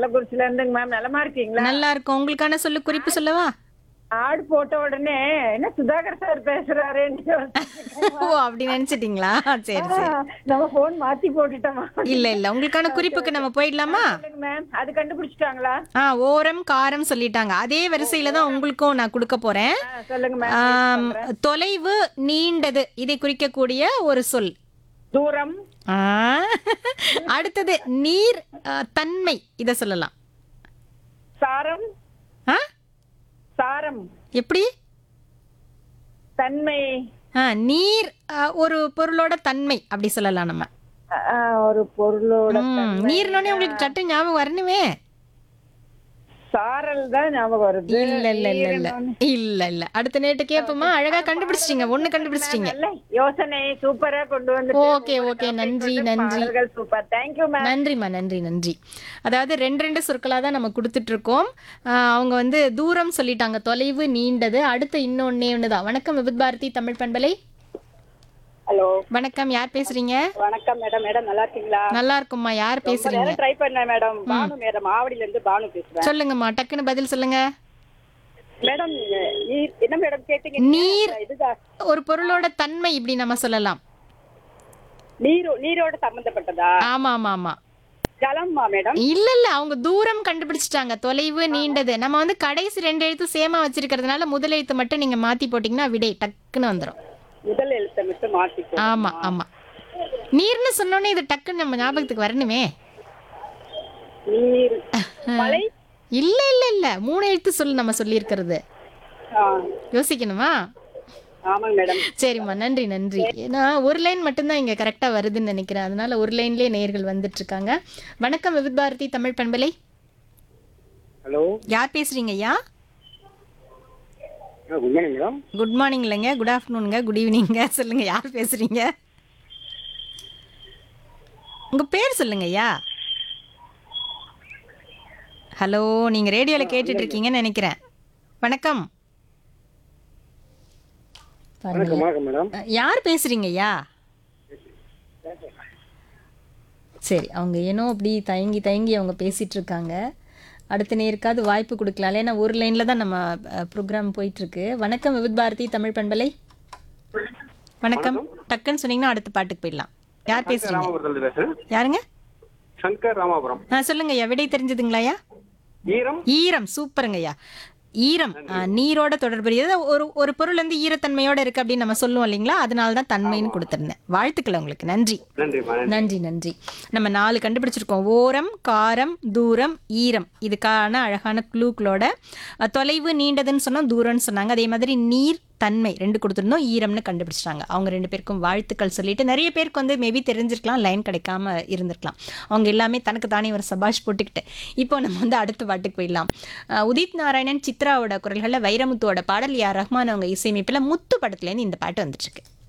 கள்ளக்குறிச்சில இருந்துங்க மேம் நலமா இருக்கீங்களா நல்லா இருக்கும் உங்களுக்கான சொல்லு குறிப்பு சொல்லவா ஆடு போட்ட உடனே என்ன சுதாகர் சார் பேசுறாருன்னு ஓ அப்படி நினைச்சிட்டீங்களா சரி சரி நம்ம போன் மாத்தி போட்டுட்டோமா இல்ல இல்ல உங்களுக்கான குறிப்புக்கு நம்ம போயிடலாமா சொல்லுங்க மேம் அது கண்டுபிடிச்சிட்டாங்களா ஆ ஓரம் காரம் சொல்லிட்டாங்க அதே வரிசையில தான் உங்களுக்கும் நான் கொடுக்க போறேன் ஆ, சொல்லுங்க மேம் ஆம், தொலைவு நீண்டது இதை குறிக்கக்கூடிய ஒரு சொல் தூரம் ஆ, அடுத்தது நீர் ஆ, தன்மை இத சொல்லலாம் சாரம் ஆ சாரம் எப்படி தன்மை ஆ, நீர் ஆ, ஒரு பொருளோட தன்மை அப்படி சொல்லலாம் நம்ம ஆ, ஒரு பொருளோட ம், நீர்னோடனே உங்களுக்கு சட்டு ஞாபகம் வரணுமே சாரல் தான் ஞாபகம் வருது இல்ல இல்ல இல்ல இல்ல இல்ல இல்ல அடுத்த நேட்டு கேப்போமா அழகா கண்டுபிடிச்சிட்டீங்க ஒண்ணு கண்டுபிடிச்சிட்டீங்க நல்ல யோசனை சூப்பரா கொண்டு வந்து ஓகே ஓகே நன்றி நன்றி சூப்பர் தேங்க்யூ மேம் நன்றிம்மா நன்றி நன்றி அதாவது ரெண்டு ரெண்டு சொற்களாக தான் நம்ம கொடுத்துட்டு இருக்கோம் ஆஹ் அவங்க வந்து தூரம் சொல்லிட்டாங்க தொலைவு நீண்டது அடுத்து இன்னொன்னே ஒன்று தான் வணக்கம் விபத் பாரதி தமிழ் பண்பலை ஹலோ வணக்கம் யார் பேசுறீங்க வணக்கம் மேடம் மேடம் நல்லா இருக்கீங்களா நல்லா இருக்கும்மா யார் பேசுறீங்க ட்ரை பண்ணேன் மேடம் பானு மேடம் ஆவடியில இருந்து பானு பேசுறேன் சொல்லுங்கம்மா டக்குன்னு பதில் சொல்லுங்க மேடம் நீர் என்ன மேடம் கேட்டீங்க நீர் இதுதான் ஒரு பொருளோட தன்மை இப்படி நம்ம சொல்லலாம் நீர் நீரோட சம்பந்தப்பட்டதா ஆமா ஆமா ஆமா ஜலம்மா மேடம் இல்ல இல்ல அவங்க தூரம் கண்டுபிடிச்சிட்டாங்க தொலைவு நீண்டது நம்ம வந்து கடைசி ரெண்டு எழுத்து சேமா வச்சிருக்கிறதுனால முதல் எழுத்து மட்டும் நீங்க மாத்தி போட்டீங்கன்னா விடை டக்குன்னு வந்துடும் முதல் எழுத்தை மட்டும் மாத்திக்கோ ஆமா ஆமா நீர்னு சொன்னோன்னே இது டக்குன்னு நம்ம ஞாபகத்துக்கு வரணுமே நீர் மலை இல்ல இல்ல இல்ல மூணு எழுத்து சொல்லு நம்ம சொல்லியிருக்கிறது ஆ, யோசிக்கணுமா ஆமாங்க மேடம் சரிம்மா நன்றி நன்றி ஏன்னா ஒரு லைன் மட்டும்தான் இங்க கரெக்டா வருதுன்னு நினைக்கிறேன் அதனால ஒரு லைன்லயே நேர்கள் வந்துட்டு இருக்காங்க வணக்கம் விவித் பாரதி தமிழ் பண்பலை ஹலோ யார் பேசுறீங்க ஐயா good morning madam good morning இல்லைங்க குட் ஆஃப்டர்நூனுங்க குட் ஈவினிங்க சொல்லுங்க யார் பேசுறீங்க உங்க பேர் சொல்லுங்க ஐயா ஹலோ நீங்க ரேடியோல கேட்டுட்டு இருக்கீங்கன்னு நினைக்கிறேன் வணக்கம் பாருங்க வணக்கம் வணக்கம் மேடம் அஹ், யார் பேசுறீங்க ஐயா சரி அவங்க ஏனோ அப்படி தயங்கி தயங்கி அவங்க பேசிட்டு இருக்காங்க அடுத்த நேருக்காவது வாய்ப்பு கொடுக்கலாம் ஏன்னா ஒரு லைன்ல தான் நம்ம ப்ரோக்ராம் போயிட்டு இருக்கு வணக்கம் விவித் பாரதி தமிழ் பண்பலை வணக்கம் டக்குன்னு சொன்னீங்கன்னா அடுத்த பாட்டுக்கு போயிடலாம் யார் பேசுறீங்க ராமாபுரத்தில் பேசுறேன் யாருங்க சங்கர் ராமாபுரம் ஆ சொல்லுங்க ஐயா விடை தெரிஞ்சதுங்களா ஐயா ஈரம் ஈரம் சூப்பருங்க ஐயா ஈரம் ஆ, நீரோட தொடர்புடையது ஒரு ஒரு பொருள் வந்து ஈரத்தன்மையோட இருக்கு அப்படின்னு நம்ம சொல்லுவோம் இல்லைங்களா அதனால தான் தன்மைன்னு கொடுத்துருந்தேன் வாழ்த்துக்கள் உங்களுக்கு நன்றி நன்றிம்மா நன்றி நன்றி நன்றி நம்ம நாலு கண்டுபிடிச்சிருக்கோம் ஓரம் காரம் தூரம் ஈரம் இதுக்கான அழகான க்ளூக்களோட அஹ், தொலைவு நீண்டதுன்னு சொன்னோம் தூரம்னு சொன்னாங்க அதே மாதிரி நீர் தன்மை ரெண்டு கொடுத்துருந்தோம் ஈரம்னு கண்டுபிடிச்சிட்டாங்க அவங்க ரெண்டு பேருக்கும் வாழ்த்துக்கள் சொல்லிட்டு நிறைய பேருக்கு வந்து மேபி தெரிஞ்சிருக்கலாம் லைன் கிடைக்காம இருந்திருக்கலாம் அவங்க எல்லாமே தனக்கு தானே ஒரு சபாஷ் போட்டுக்கிட்டு இப்போ நம்ம வந்து அடுத்த பாட்டுக்கு போயிடலாம் அஹ், உதித் நாராயணன் சித்ராவோட குரல்களில் வைரமுத்துவோட பாடல் யார் ரஹ்மான் அவங்க இசையமைப்பில் முத்து படத்துலேருந்து இந்த பாட்டு வந்துட்டு இருக்கு